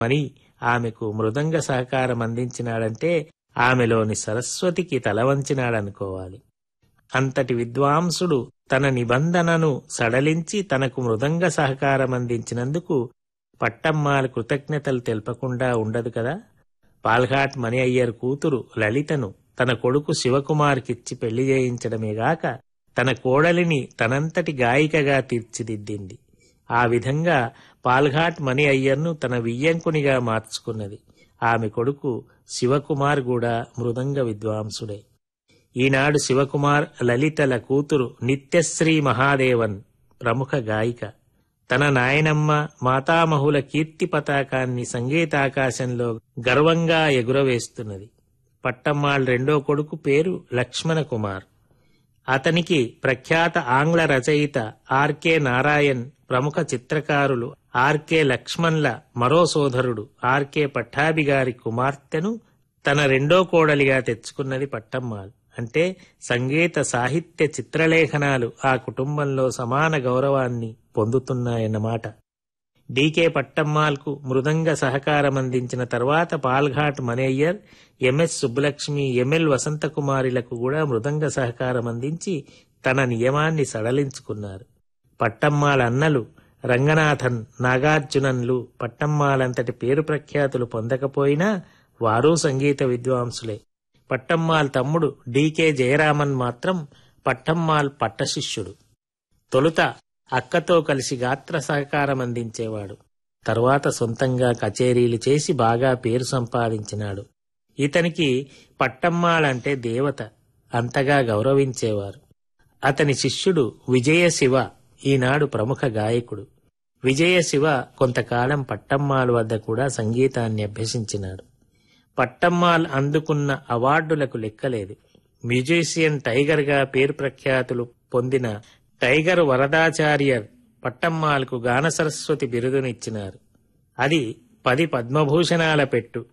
అని ఆమెకు మృదంగ సహకారం అందించినాడంటే ఆమెలోని సరస్వతికి తలవంచినాడనుకోవాలి అంతటి విద్వాంసుడు తన నిబంధనను సడలించి తనకు మృదంగ సహకారం అందించినందుకు పట్టమ్మాள் కృతజ్ఞతలు తెలపకుండా ఉండదు కదా పాల్ఘాట్ మణి అయ్యర్ కూతురు లలితను తన కొడుకు శివకుమార్కిచ్చి పెళ్లి చేయించడమేగాక తన కోడలిని తనంతటి గాయికగా తీర్చిదిద్దింది ఆ విధంగా పాల్ఘాట్ మణి అయ్యర్ను తన వియ్యంకునిగా మార్చుకున్నది ఆమె కొడుకు శివకుమార్ కూడా మృదంగ విద్వాంసుడే ఈనాడు శివకుమార్ లలితల కూతురు నిత్యశ్రీ మహాదేవన్ ప్రముఖ గాయిక తన నాయనమ్మ మాతామహుల కీర్తి పతాకాన్ని సంగీతాకాశంలో గర్వంగా ఎగురవేస్తున్నది పట్టమ్మాళ్ రెండో కొడుకు పేరు లక్ష్మణ కుమార్ అతనికి ప్రఖ్యాత ఆంగ్ల రచయిత ఆర్కే నారాయణ్ ప్రముఖ చిత్రకారులు ఆర్కే లక్ష్మణ్ల మరో సోదరుడు ఆర్కే పట్టాభి గారి కుమార్తెను తన రెండో కోడలిగా తెచ్చుకున్నది పట్టమ్మాళ్ అంటే సంగీత సాహిత్య చిత్రలేఖనాలు ఆ కుటుంబంలో సమాన గౌరవాన్ని పొందుతున్నాయన్నమాట డీకే పట్టమ్మాల్కు మృదంగ సహకారం అందించిన తర్వాత పాల్ఘాట్ మనయ్యర్ ఎంఎస్ సుబ్బలక్ష్మి ఎంఎల్ వసంతకుమారిలకు కూడా మృదంగ సహకారం అందించి తన నియమాన్ని సడలించుకున్నారు పట్టమ్మాళ అన్నలు రంగనాథన్ నాగార్జునన్లు పట్టమ్మాలంతటి పేరు ప్రఖ్యాతులు పొందకపోయినా వారూ సంగీత విద్వాంసులే పట్టమ్మాల్ తమ్ముడు డీకే జయరామన్ మాత్రం పట్టమ్మాల్ పట్టశిష్యుడు తొలుత అక్కతో కలిసి గాత్ర సహకారం అందించేవాడు తరువాత సొంతంగా కచేరీలు చేసి బాగా పేరు సంపాదించినాడు ఇతనికి పట్టమ్మాళంటే దేవత అంతగా గౌరవించేవారు అతని శిష్యుడు విజయశివ ఈనాడు ప్రముఖ గాయకుడు విజయశివ కొంతకాలం పట్టమ్మాళ్ వద్ద కూడా సంగీతాన్ని అభ్యసించినాడు పట్టమ్మాల్ అందుకున్న అవార్డులకు లెక్కలేదు మ్యూజిషియన్ టైగర్గా పేరు ప్రఖ్యాతులు పొందిన టైగర్ వరదాచార్యర్ పట్టమ్మాల్కు గాన సరస్వతి బిరుదునిచ్చినారు అది పది పద్మభూషణాల పెట్టు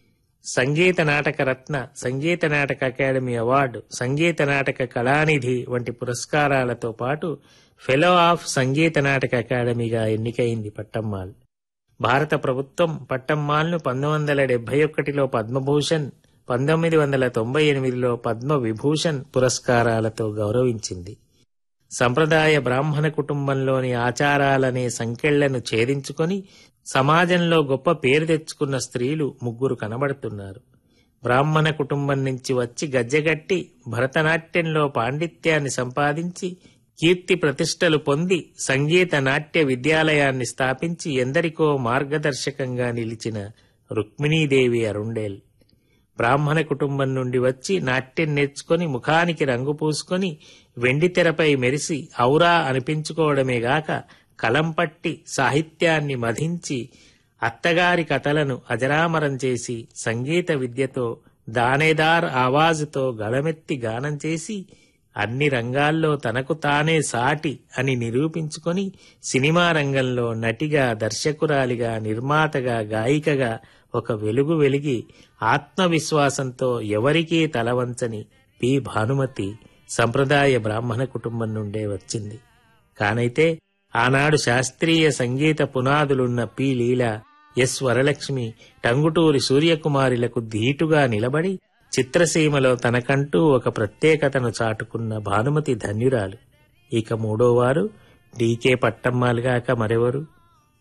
సంగీత నాటక రత్న సంగీత నాటక అకాడమీ అవార్డు సంగీత నాటక కళానిధి వంటి పురస్కారాలతో పాటు ఫెలో ఆఫ్ సంగీత నాటక అకాడమీగా ఎన్నికైంది పట్టమ్మాల్ భారత ప్రభుత్వం పట్టమ్మాల్ను పంతొమ్మిది వందల డెబ్బై ఒకటిలో పద్మభూషణ్ పంతొమ్మిది వందల తొంభై ఎనిమిదిలో పద్మ విభూషణ్ పురస్కారాలతో గౌరవించింది సంప్రదాయ బ్రాహ్మణ కుటుంబంలోని ఆచారాలనే సంకెళ్లను ఛేదించుకొని సమాజంలో గొప్ప పేరు తెచ్చుకున్న స్త్రీలు ముగ్గురు కనబడుతున్నారు బ్రాహ్మణ కుటుంబం నుంచి వచ్చి గజ్జెగట్టి భరతనాట్యంలో పాండిత్యాన్ని సంపాదించి కీర్తి ప్రతిష్టలు పొంది సంగీత నాట్య విద్యాలయాన్ని స్థాపించి ఎందరికో మార్గదర్శకంగా నిలిచిన రుక్మిణీదేవి అరుండేల్ బ్రాహ్మణ కుటుంబం నుండి వచ్చి నాట్యం నేర్చుకొని ముఖానికి రంగు పూసుకొని వెండి తెరపై మెరిసి ఔరా అనిపించుకోవడమేగాక కలం పట్టి సాహిత్యాన్ని మధించి అత్తగారి కథలను అజరామరం చేసి సంగీత విద్యతో దానేదార్ ఆవాజుతో గళమెత్తి గానం చేసి అన్ని రంగాల్లో తనకు తానే సాటి అని నిరూపించుకొని సినిమా రంగంలో నటిగా దర్శకురాలిగా నిర్మాతగా గాయికగా ఒక వెలుగు వెలిగి ఆత్మవిశ్వాసంతో ఎవరికీ తలవంచని పి భానుమతి సంప్రదాయ బ్రాహ్మణ కుటుంబం నుండే వచ్చింది కానైతే ఆనాడు శాస్త్రీయ సంగీత పునాదులున్న పి లీల ఎస్ వరలక్ష్మి టంగుటూరి సూర్యకుమారిలకు ధీటుగా నిలబడి చిత్రసీమలో తనకంటూ ఒక ప్రత్యేకతను చాటుకున్న భానుమతి ధన్యురాలు ఇక మూడోవారు డీకే పట్టమ్మాలుగాక మరెవరు